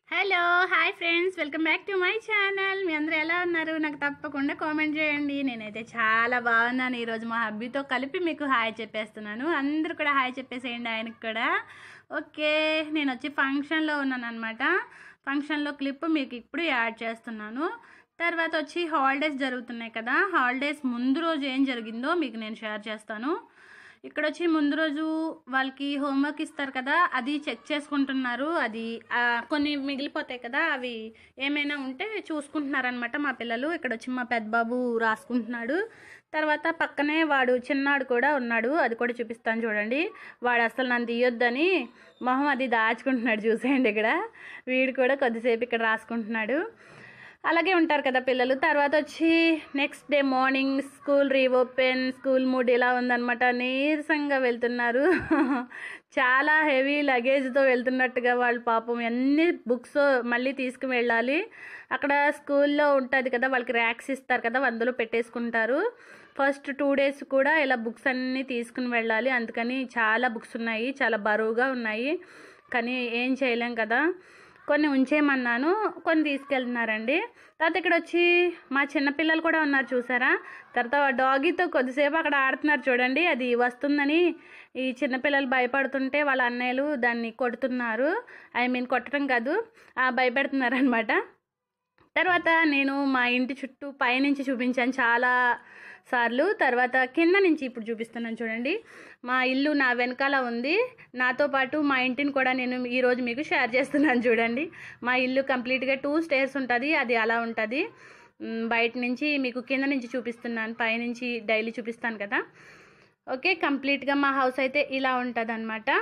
hello hi friends welcome back to my channel మీ అందరూ ఎలా ఉన్నారు నాకు తప్పకుండా కామెంట్ చేయండి నేనైతే చాలా బాగున్నాను ఈరోజు మా హబ్బీతో కలిపి మీకు హాయ్ చెప్పేస్తున్నాను అందరూ కూడా హాయ్ చెప్పేసేయండి ఆయనకి కూడా ఓకే నేను వచ్చి ఫంక్షన్లో ఉన్నాను అనమాట ఫంక్షన్లో క్లిప్ మీకు ఇప్పుడు యాడ్ చేస్తున్నాను తర్వాత వచ్చి హాలిడేస్ జరుగుతున్నాయి కదా హాలిడేస్ ముందు రోజు ఏం జరిగిందో మీకు నేను షేర్ చేస్తాను ఇక్కడ వచ్చి ముందు రోజు వాళ్ళకి హోంవర్క్ ఇస్తారు కదా అది చెక్ చేసుకుంటున్నారు అది ఆ, కొన్ని మిగిలిపోతాయి కదా అవి ఏమైనా ఉంటే చూసుకుంటున్నారనమాట మా పిల్లలు ఇక్కడ వచ్చి మా పెద్ద బాబు రాసుకుంటున్నాడు తర్వాత పక్కనే వాడు చిన్నాడు కూడా ఉన్నాడు అది కూడా చూపిస్తాను చూడండి వాడు అసలు నన్ను తీయొద్దని మొహం అది దాచుకుంటున్నాడు చూసేయండి ఇక్కడ వీడు కూడా కొద్దిసేపు ఇక్కడ రాసుకుంటున్నాడు అలాగే ఉంటారు కదా పిల్లలు తర్వాత వచ్చి next day morning school reopen school mood ఇలా ఉందన్నమాట నీరసంగా వెళ్తున్నారు చాలా హెవీ లగేజ్తో వెళ్తున్నట్టుగా వాళ్ళు పాపం అన్ని బుక్స్ మళ్ళీ తీసుకుని వెళ్ళాలి అక్కడ స్కూల్లో ఉంటుంది కదా వాళ్ళకి ర్యాక్స్ ఇస్తారు కదా అందులో పెట్టేసుకుంటారు ఫస్ట్ టూ డేస్ కూడా ఇలా బుక్స్ అన్నీ తీసుకుని వెళ్ళాలి అందుకని చాలా బుక్స్ ఉన్నాయి చాలా బరువుగా ఉన్నాయి కానీ ఏం చేయలేం కదా కొన్ని ఉంచేయమన్నాను కొన్ని తీసుకెళ్తున్నారండి తర్వాత ఇక్కడ వచ్చి మా చిన్నపిల్లలు కూడా ఉన్నారు చూసారా తర్వాత డాగీతో కొద్దిసేపు అక్కడ ఆడుతున్నారు చూడండి అది వస్తుందని ఈ చిన్నపిల్లలు భయపడుతుంటే వాళ్ళ అన్నయ్యలు దాన్ని కొడుతున్నారు ఐ మీన్ కొట్టడం కాదు ఆ, భయపెడుతున్నారు అనమాట తర్వాత నేను మా ఇంటి చుట్టూ పైనుంచి చూపించాను చాలా సార్లు తర్వాత కింద నుంచి ఇప్పుడు చూపిస్తున్నాను చూడండి మా ఇల్లు నా వెనకాల ఉంది నాతో పాటు మా ఇంటిని కూడా నేను ఈరోజు మీకు షేర్ చేస్తున్నాను చూడండి మా ఇల్లు కంప్లీట్గా టూ స్టేర్స్ ఉంటుంది అది అలా ఉంటుంది మ్, బయట నుంచి మీకు కింద నుంచి చూపిస్తున్నాను పైనుంచి డైలీ చూపిస్తాను కదా ఓకే కంప్లీట్గా మా హౌస్ అయితే ఇలా ఉంటుంది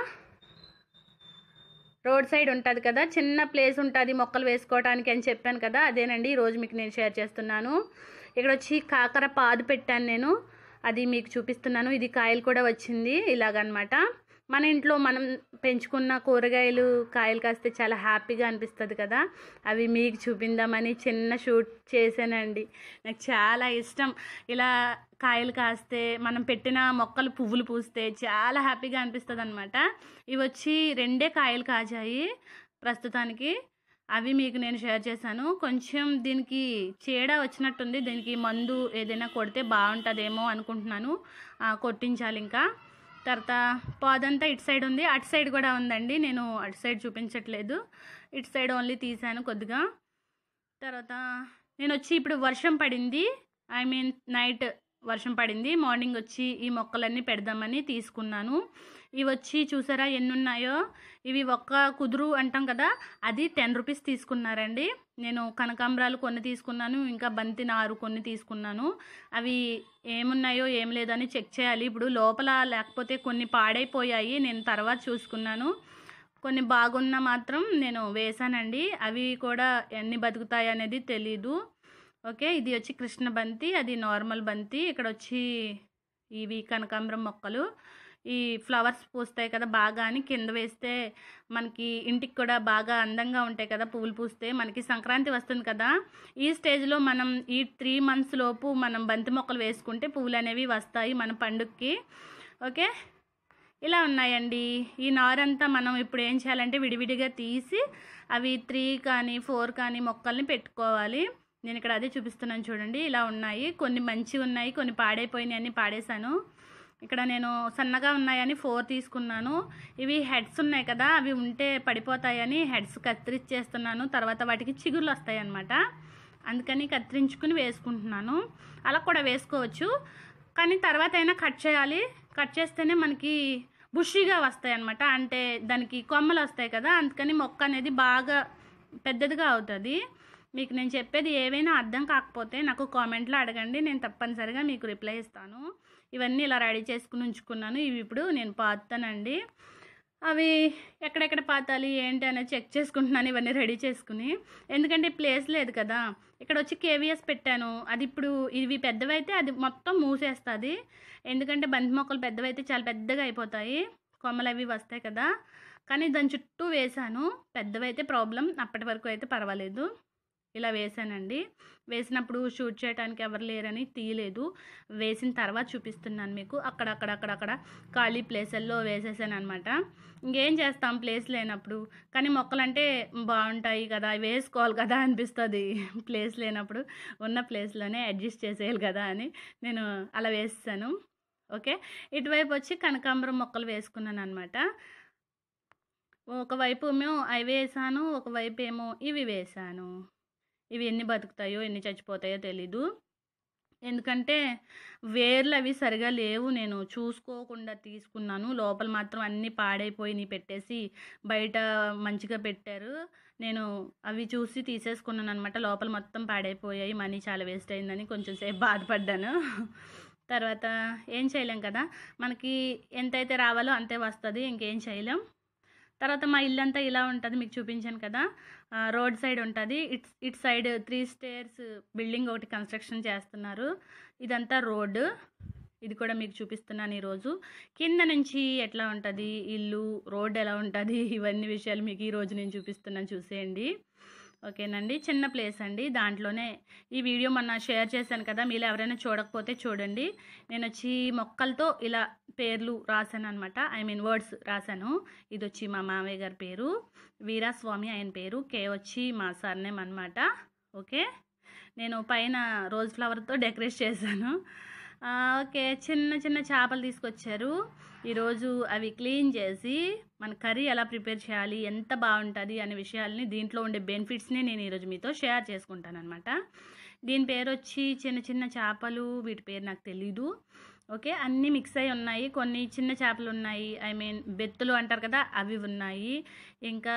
రోడ్ సైడ్ ఉంటుంది కదా చిన్న ప్లేస్ ఉంటుంది మొక్కలు వేసుకోవడానికి అని చెప్పాను కదా అదేనండి ఈరోజు మీకు నేను షేర్ చేస్తున్నాను ఇక్కడ వచ్చి కాకర పాదు పెట్టాను నేను అది మీకు చూపిస్తున్నాను ఇది కాయలు కూడా వచ్చింది ఇలాగనమాట మన ఇంట్లో మనం పెంచుకున్న కూరగాయలు కాయలు కాస్తే చాలా హ్యాపీగా అనిపిస్తుంది కదా అవి మీకు చూపిందామని చిన్న షూట్ చేశానండి నాకు చాలా ఇష్టం ఇలా కాయలు కాస్తే మనం పెట్టిన మొక్కలు పువ్వులు పూస్తే చాలా హ్యాపీగా అనిపిస్తుంది అనమాట ఇవి వచ్చి రెండే కాయలు కాచాయి ప్రస్తుతానికి అవి మీకు నేను షేర్ చేశాను కొంచెం దీనికి చీడ వచ్చినట్టుంది దీనికి మందు ఏదైనా కొడితే బాగుంటుందేమో అనుకుంటున్నాను ఆ, కొట్టించాలి ఇంకా తర్వాత పాదంతా ఇటు సైడ్ ఉంది అటు సైడ్ కూడా ఉందండి నేను అటు సైడ్ చూపించట్లేదు ఇటు సైడ్ ఓన్లీ తీసాను కొద్దిగా తర్వాత నేను వచ్చి ఇప్పుడు వర్షం పడింది ఐ మీన్ నైట్ వర్షం పడింది మార్నింగ్ వచ్చి ఈ మొక్కలన్నీ పెడదామని తీసుకున్నాను ఇవి వచ్చి చూసారా ఎన్ని ఉన్నాయో ఇవి ఒక్క కుదురు అంటాం కదా అది టెన్ రూపీస్ తీసుకున్నారండి నేను కనకాంబరాలు కొన్ని తీసుకున్నాను ఇంకా బంతి నారు కొన్ని తీసుకున్నాను అవి ఏమున్నాయో ఏం లేదని చెక్ చేయాలి ఇప్పుడు లోపల లేకపోతే కొన్ని పాడైపోయాయి నేను తర్వాత చూసుకున్నాను కొన్ని బాగున్న మాత్రం నేను వేశానండి అవి కూడా ఎన్ని బతుకుతాయి అనేది తెలీదు ఓకే ఇది వచ్చి కృష్ణ బంతి అది నార్మల్ బంతి ఇక్కడ వచ్చి ఇవి కనకాంబరం మొక్కలు ఈ ఫ్లవర్స్ పూస్తాయి కదా బాగా అని కింద వేస్తే మనకి ఇంటికి కూడా బాగా అందంగా ఉంటాయి కదా పువ్వులు పూస్తే మనకి సంక్రాంతి వస్తుంది కదా ఈ స్టేజ్లో మనం ఈ త్రీ మంత్స్ లోపు మనం బంతి మొక్కలు వేసుకుంటే పువ్వులు అనేవి వస్తాయి మన పండుగకి ఓకే ఇలా ఉన్నాయండి ఈ నారంతా మనం ఇప్పుడు ఏం చేయాలంటే విడివిడిగా తీసి అవి త్రీ కానీ ఫోర్ కానీ మొక్కల్ని పెట్టుకోవాలి నేను ఇక్కడ అదే చూపిస్తున్నాను చూడండి ఇలా ఉన్నాయి కొన్ని మంచి ఉన్నాయి కొన్ని పాడైపోయినాయి అన్ని పాడేశాను ఇక్కడ నేను సన్నగా ఉన్నాయని ఫోర్ తీసుకున్నాను ఇవి హెడ్స్ ఉన్నాయి కదా అవి ఉంటే పడిపోతాయని హెడ్స్ కత్తిరించేస్తున్నాను తర్వాత వాటికి చిగుర్లు వస్తాయి అన్నమాట అందుకని కత్తిరించుకుని వేసుకుంటున్నాను అలా కూడా వేసుకోవచ్చు కానీ తర్వాత అయినా కట్ చేయాలి కట్ చేస్తేనే మనకి బుషీగా వస్తాయి అనమాట అంటే దానికి కొమ్మలు వస్తాయి కదా అందుకని మొక్క అనేది బాగా పెద్దదిగా అవుతుంది మీకు నేను చెప్పేది ఏవైనా అర్థం కాకపోతే నాకు కామెంట్లో అడగండి నేను తప్పనిసరిగా మీకు రిప్లై ఇస్తాను ఇవన్నీ ఇలా రెడీ చేసుకుని ఉంచుకున్నాను ఇవి ఇప్పుడు నేను పాతానండి అవి ఎక్కడెక్కడ పాతాలి ఏంటి అనేది చెక్ చేసుకుంటున్నాను ఇవన్నీ రెడీ చేసుకుని ఎందుకంటే ప్లేస్ లేదు కదా ఇక్కడ వచ్చి కేవీఎస్ పెట్టాను అది ఇప్పుడు ఇవి పెద్దవైతే అది మొత్తం మూసేస్తుంది ఎందుకంటే బంతి మొక్కలు పెద్దవైతే చాలా పెద్దగా అయిపోతాయి కొమ్మలు అవి వస్తాయి కదా కానీ దాని చుట్టూ వేశాను పెద్దవైతే ప్రాబ్లం అప్పటి వరకు అయితే పర్వాలేదు ఇలా వేసానండి వేసినప్పుడు షూట్ చేయడానికి ఎవరు లేరని తీయలేదు వేసిన తర్వాత చూపిస్తున్నాను మీకు అక్కడక్కడ అక్కడక్కడ ఖాళీ ప్లేసుల్లో వేసేసాను అనమాట ఇంకేం చేస్తాం ప్లేస్ లేనప్పుడు కానీ మొక్కలంటే బాగుంటాయి కదా వేసుకోవాలి కదా అనిపిస్తుంది ప్లేస్ లేనప్పుడు ఉన్న ప్లేస్లోనే అడ్జస్ట్ చేసేయాలి కదా అని నేను అలా వేస్తాను ఓకే ఇటువైపు వచ్చి కనకాంబరం మొక్కలు వేసుకున్నాను అనమాట ఒకవైపు ఏమో అవి వేసాను ఒకవైపు ఏమో ఇవి వేసాను ఇవి ఎన్ని బతుకుతాయో ఎన్ని చచ్చిపోతాయో తెలీదు ఎందుకంటే వేర్లు అవి సరిగా లేవు నేను చూసుకోకుండా తీసుకున్నాను లోపల మాత్రం అన్నీ పాడైపోయినాయి పెట్టేసి బయట మంచిగా పెట్టారు నేను అవి చూసి తీసేసుకున్నాను అనమాట లోపల మొత్తం పాడైపోయాయి మనీ చాలా వేస్ట్ అయిందని కొంచెం సేపు బాధపడ్డాను తర్వాత ఏం చేయలేం కదా మనకి ఎంతైతే రావాలో అంతే వస్తుంది ఇంకేం చేయలేం తర్వాత మా ఇల్లంతా ఇలా ఉంటుంది మీకు చూపించాను కదా ఆ, రోడ్ సైడ్ ఉంటుంది it it side three stairs building ఒకటి కన్స్ట్రక్షన్ చేస్తున్నారు ఇదంతా రోడ్ ఇది కూడా మీకు చూపిస్తున్నాను ఈరోజు కింద నుంచి ఎట్లా ఉంటుంది ఇల్లు రోడ్ ఎలా ఉంటుంది ఇవన్నీ విషయాలు మీకు ఈరోజు నేను చూపిస్తున్నాను చూసేయండి ఓకేనండి చిన్న ప్లేస్ అండి దాంట్లోనే ఈ వీడియో మొన్న షేర్ చేశాను కదా మీరు ఎవరైనా చూడకపోతే చూడండి నేను వచ్చి మొక్కలతో ఇలా పేర్లు రాశాను అనమాట ఐ మీన్ వర్డ్స్ రాశాను ఇది వచ్చి మా మామయ్య గారి పేరు వీరాస్వామి ఆయన పేరు కే వచ్చి మా సర్నేమ్ అనమాట ఓకే నేను పైన రోజ్ ఫ్లవర్తో డెకరేట్ చేశాను ఆ, ఓకే చిన్న చిన్న చేపలు తీసుకొచ్చారు ఈరోజు అవి క్లీన్ చేసి మన కర్రీ ఎలా ప్రిపేర్ చేయాలి ఎంత బాగుంటుంది అనే విషయాల్ని దీంట్లో ఉండే బెనిఫిట్స్ని నేను ఈరోజు మీతో షేర్ చేసుకుంటాను అనమాట దీని పేరు వచ్చి చిన్న చిన్న చేపలు వీటి పేరు నాకు తెలీదు ఓకే అన్నీ మిక్స్ అయి ఉన్నాయి కొన్ని చిన్న చేపలు ఉన్నాయి ఐ మీన్ బెత్తులు అంటారు కదా అవి ఉన్నాయి ఇంకా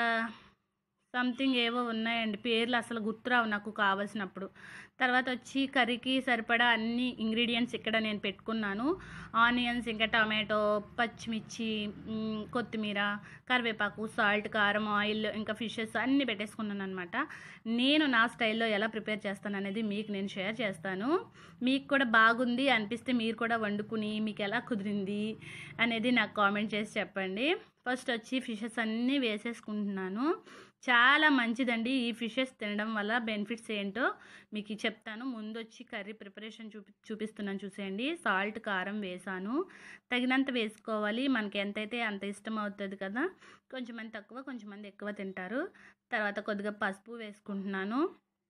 సంథింగ్ ఏవో ఉన్నాయండి పేర్లు అసలు గుర్తురావు నాకు కావాల్సినప్పుడు తర్వాత వచ్చి కర్రీకి సరిపడా అన్ని ఇంగ్రీడియంట్స్ ఇక్కడ నేను పెట్టుకున్నాను ఆనియన్స్ ఇంకా టమాటో పచ్చిమిర్చి మ్, కొత్తిమీర కరివేపాకు సాల్ట్ కారం ఆయిల్ ఇంకా ఫిషెస్ అన్నీ పెట్టేసుకున్నాను అనమాట నేను నా స్టైల్లో ఎలా ప్రిపేర్ చేస్తాను అనేది మీకు నేను షేర్ చేస్తాను మీకు కూడా బాగుంది అనిపిస్తే మీరు కూడా వండుకుని మీకు ఎలా కుదిరింది అనేది నాకు కామెంట్ చేసి చెప్పండి ఫస్ట్ వచ్చి ఫిషెస్ అన్నీ వేసేసుకుంటున్నాను చాలా మంచిదండి ఈ ఫిషెస్ తినడం వల్ల బెనిఫిట్స్ ఏంటో మీకు చెప్తాను ముందు వచ్చి కర్రీ ప్రిపరేషన్ చూపి చూపిస్తున్నాను చూసేయండి సాల్ట్ కారం వేసాను తగినంత వేసుకోవాలి మనకి ఎంతైతే అంత ఇష్టం అవుతుంది కదా కొంచెం మంది తక్కువ కొంచెం మంది ఎక్కువ తింటారు తర్వాత కొద్దిగా పసుపు వేసుకుంటున్నాను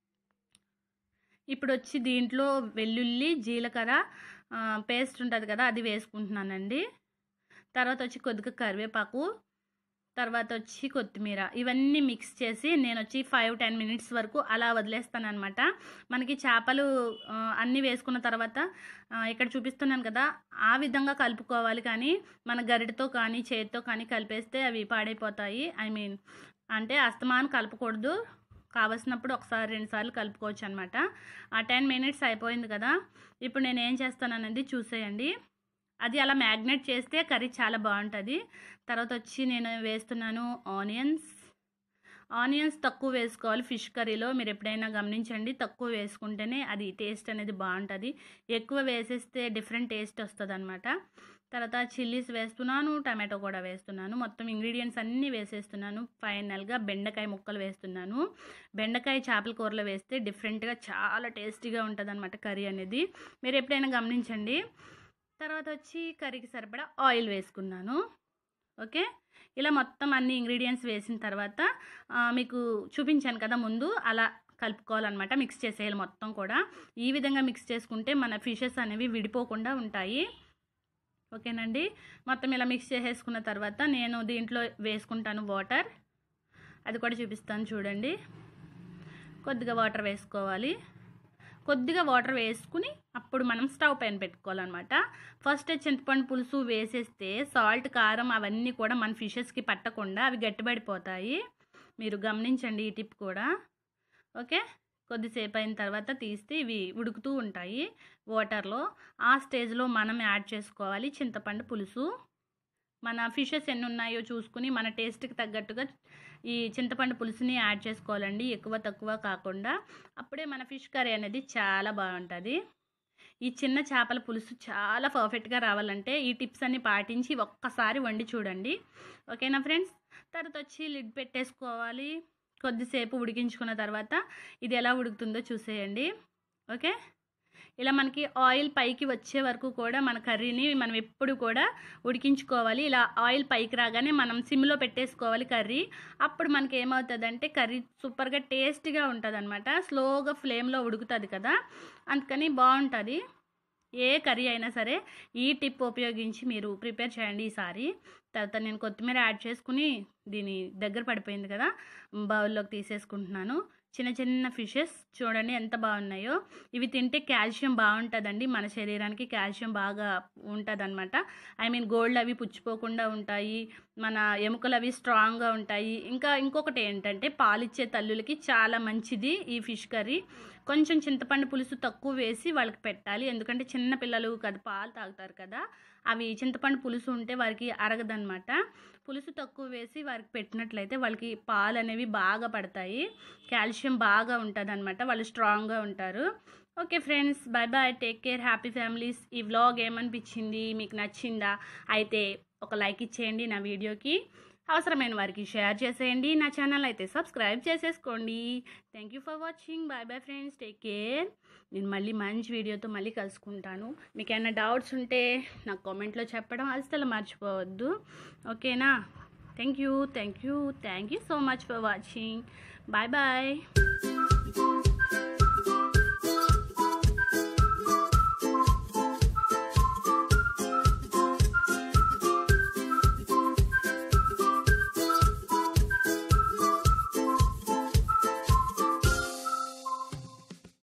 ఇప్పుడు వచ్చి దీంట్లో వెల్లుల్లి జీలకర్ర పేస్ట్ ఉంటుంది కదా అది వేసుకుంటున్నానండి తర్వాత వచ్చి కొద్దిగా కరివేపాకు తర్వాత వచ్చి కొత్తిమీర ఇవన్నీ మిక్స్ చేసి నేను వచ్చి ఫైవ్ టెన్ మినిట్స్ వరకు అలా వదిలేస్తాను అనమాట మనకి చేపలు ఆ, అన్నీ వేసుకున్న తర్వాత ఆ, ఇక్కడ చూపిస్తున్నాను కదా ఆ విధంగా కలుపుకోవాలి కానీ మన గరిటతో కానీ చేతితో కానీ కలిపేస్తే అవి పాడైపోతాయి ఐ మీన్ అంటే అస్తమానం కలపకూడదు కావలసినప్పుడు ఒకసారి రెండుసార్లు కలుపుకోవచ్చు అనమాట ఆ టెన్ మినిట్స్ అయిపోయింది కదా ఇప్పుడు నేను ఏం చేస్తాను అనేది చూసేయండి అది అలా మ్యాగ్నేట్ చేస్తే కర్రీ చాలా బాగుంటుంది తర్వాత వచ్చి నేను వేస్తున్నాను ఆనియన్స్ ఆనియన్స్ తక్కువ వేసుకోవాలి ఫిష్ కర్రీలో మీరు ఎప్పుడైనా గమనించండి తక్కువ వేసుకుంటేనే అది టేస్ట్ అనేది బాగుంటుంది ఎక్కువ వేసేస్తే డిఫరెంట్ టేస్ట్ వస్తుంది అనమాట తర్వాత చిల్లీస్ వేస్తున్నాను టమాటో కూడా వేస్తున్నాను మొత్తం ఇంగ్రీడియంట్స్ అన్నీ వేసేస్తున్నాను ఫైనల్గా బెండకాయ ముక్కలు వేస్తున్నాను బెండకాయ చేపల కూరలో వేస్తే డిఫరెంట్గా చాలా టేస్టీగా ఉంటుంది అనమాట కర్రీ అనేది మీరు ఎప్పుడైనా గమనించండి తర్వాత వచ్చి కర్రీకి సరిపడా ఆయిల్ వేసుకున్నాను ఓకే ఇలా మొత్తం అన్ని ఇంగ్రీడియంట్స్ వేసిన తర్వాత ఆ, మీకు చూపించాను కదా ముందు అలా కలుపుకోవాలన్నమాట మిక్స్ చేసేయాలి మొత్తం కూడా ఈ విధంగా మిక్స్ చేసుకుంటే మన ఫిషెస్ అనేవి విడిపోకుండా ఉంటాయి ఓకేనండి మొత్తం ఇలా మిక్స్ చేసేసుకున్న తర్వాత నేను దీంట్లో వేసుకుంటాను వాటర్ అది కూడా చూపిస్తాను చూడండి కొద్దిగా వాటర్ వేసుకోవాలి కొద్దిగా వాటర్ వేసుకుని అప్పుడు మనం స్టవ్ పైన పెట్టుకోవాలన్నమాట ఫస్ట్ చింతపండు పులుసు వేసేస్తే సాల్ట్ కారం అవన్నీ కూడా మన ఫిషెస్కి పట్టకుండా అవి గట్టిపడిపోతాయి మీరు గమనించండి ఈ టిప్ కూడా ఓకే కొద్దిసేపు అయిన తర్వాత తీస్తే ఇవి ఉడుకుతూ ఉంటాయి వాటర్లో ఆ స్టేజ్లో మనం యాడ్ చేసుకోవాలి చింతపండు పులుసు మన ఫిషెస్ ఎన్ని ఉన్నాయో చూసుకుని మన టేస్ట్కి తగ్గట్టుగా ఈ చింతపండు పులుసుని యాడ్ చేసుకోవాలండి ఎక్కువ తక్కువ కాకుండా అప్పుడే మన ఫిష్ కర్రీ అనేది చాలా బాగుంటుంది ఈ చిన్న చేపల పులుసు చాలా పర్ఫెక్ట్గా రావాలంటే ఈ టిప్స్ అన్ని పాటించి ఒక్కసారి వండి చూడండి ఓకేనా ఫ్రెండ్స్ తర్వాత వచ్చి లిడ్ పెట్టేసుకోవాలి కొద్దిసేపు ఉడికించుకున్న తర్వాత ఇది ఎలా ఉడుకుతుందో చూసేయండి ఓకే ఇలా మనకి ఆయిల్ పైకి వచ్చే వరకు కూడా మన కర్రీని మనం ఎప్పుడు కూడా ఉడికించుకోవాలి ఇలా ఆయిల్ పైకి రాగానే మనం సిమ్లో పెట్టేసుకోవాలి కర్రీ అప్పుడు మనకి ఏమవుతుందంటే కర్రీ సూపర్గా టేస్టీగా ఉంటుంది అనమాట స్లోగా ఫ్లేమ్లో ఉడుకుతుంది కదా అందుకని బాగుంటుంది ఏ కర్రీ అయినా సరే ఈ టిప్ ఉపయోగించి మీరు ప్రిపేర్ చేయండి ఈసారి తర్వాత నేను కొత్తిమీర యాడ్ చేసుకుని దీని దగ్గర పడిపోయింది కదా బౌల్లోకి తీసేసుకుంటున్నాను చిన్న చిన్న ఫిషెస్ చూడండి ఎంత బాగున్నాయో ఇవి తింటే కాల్షియం బాగుంటుందండి మన శరీరానికి కాల్షియం బాగా ఉంటుంది అనమాట ఐ మీన్ గోల్డ్ అవి పుచ్చిపోకుండా ఉంటాయి మన ఎముకలు అవి స్ట్రాంగ్గా ఉంటాయి ఇంకా ఇంకొకటి ఏంటంటే పాలిచ్చే తల్లులకి చాలా మంచిది ఈ ఫిష్ కర్రీ కొంచెం చింతపండు పులుసు తక్కువ వేసి వాళ్ళకి పెట్టాలి ఎందుకంటే చిన్న పిల్లలు కదా పాలు తాగుతారు కదా అవి చింతపండు పులుసు ఉంటే వారికి అరగదనమాట పులుసు తక్కువ వేసి వారికి పెట్టినట్లయితే వాళ్ళకి పాలు అనేవి బాగా పడతాయి కాల్షియం బాగా ఉంటుంది అనమాట వాళ్ళు స్ట్రాంగ్గా ఉంటారు okay friends bye bye take care happy families ఈ వ్లాగ్ ఏమనిపించింది మీకు నచ్చిందా అయితే ఒక లైక్ ఇచ్చేయండి నా వీడియోకి అవసరమైన వారికి షేర్ చేసేయండి నా ఛానల్ అయితే సబ్స్క్రైబ్ చేసేసుకోండి thank you for watching bye bye friends take care నేను మళ్ళీ మంచి వీడియోతో మళ్ళీ కలుసుకుంటాను మీకు ఏమైనా డౌట్స్ ఉంటే నాకు కామెంట్లో చెప్పడం అసలు మర్చిపోవద్దు ఓకేనా thank you thank you thank you so much for watching bye bye